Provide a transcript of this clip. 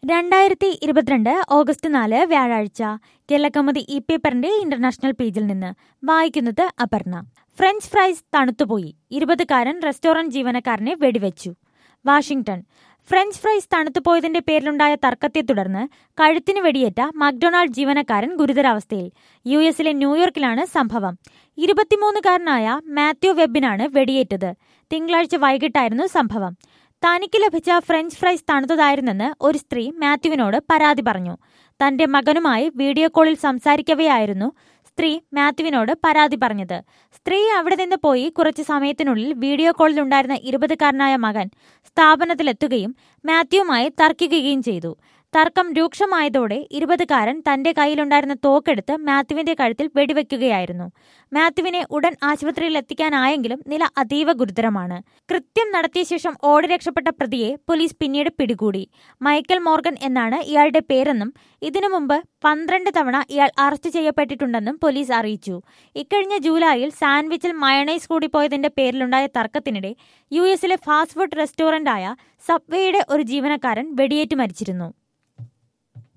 രണ്ടായിരത്തി ഇരുപത്തിരണ്ട് ഓഗസ്റ്റ് നാല് വ്യാഴാഴ്ച കേരളക്കൗമുദി ഇ പേപ്പറിന്റെ ഇന്റർനാഷണൽ പേജിൽ നിന്ന് വായിക്കുന്നത് അപർണ ഫ്രഞ്ച് ഫ്രൈസ് തണുത്തുപോയി ഇരുപതുകാരൻ റെസ്റ്റോറന്റ് ജീവനക്കാരനെ വെടിവെച്ചു വാഷിംഗ്ടൺ ഫ്രഞ്ച് ഫ്രൈസ് തണുത്തുപോയതിന്റെ പേരിലുണ്ടായ തർക്കത്തെ തുടർന്ന് കഴുത്തിന് വെടിയേറ്റ മക്ഡൊണാൾഡ് ജീവനക്കാരൻ ഗുരുതരാവസ്ഥയിൽ യു എസിലെ ന്യൂയോർക്കിലാണ് സംഭവം ഇരുപത്തിമൂന്നുകാരനായ മാത്യു വെബിനാണ് വെടിയേറ്റത് തിങ്കളാഴ്ച വൈകിട്ടായിരുന്നു സംഭവം തനിക്ക് ലഭിച്ച ഫ്രഞ്ച് ഫ്രൈസ് തണുത്തതായിരുന്നെന്ന് ഒരു സ്ത്രീ മാത്യുവിനോട് പരാതി പറഞ്ഞു തന്റെ മകനുമായി വീഡിയോ കോളിൽ സംസാരിക്കവെയായിരുന്നു സ്ത്രീ മാത്യുവിനോട് പരാതി പറഞ്ഞത് സ്ത്രീ അവിടെ നിന്ന് പോയി കുറച്ചു സമയത്തിനുള്ളിൽ വീഡിയോ കോളിലുണ്ടായിരുന്ന ഇരുപതുകാരനായ മകൻ സ്ഥാപനത്തിലെത്തുകയും മാത്യുവുമായി തർക്കിക്കുകയും ചെയ്തു തർക്കം രൂക്ഷമായതോടെ ഇരുപതുകാരൻ തന്റെ കയ്യിലുണ്ടായിരുന്ന തോക്കെടുത്ത് മാത്യുവിന്റെ കഴുത്തിൽ വെടിവെക്കുകയായിരുന്നു മാത്യുവിനെ ഉടൻ ആശുപത്രിയിൽ എത്തിക്കാനായെങ്കിലും നില അതീവ ഗുരുതരമാണ് കൃത്യം നടത്തിയ ശേഷം ഓടി രക്ഷപ്പെട്ട പ്രതിയെ പോലീസ് പിന്നീട് പിടികൂടി മൈക്കൽ മോർഗൻ എന്നാണ് ഇയാളുടെ പേരെന്നും ഇതിനു മുമ്പ് പന്ത്രണ്ട് തവണ ഇയാൾ അറസ്റ്റ് ചെയ്യപ്പെട്ടിട്ടുണ്ടെന്നും പോലീസ് അറിയിച്ചു ഇക്കഴിഞ്ഞ ജൂലൈയിൽ സാൻഡ്വിച്ചിൽ മയണൈസ് കൂടിപ്പോയതിന്റെ പേരിലുണ്ടായ തർക്കത്തിനിടെ യു എസിലെ ഫാസ്റ്റ് ഫുഡ് റെസ്റ്റോറന്റായ സബ്വേയുടെ ഒരു ജീവനക്കാരൻ വെടിയേറ്റ് മരിച്ചിരുന്നു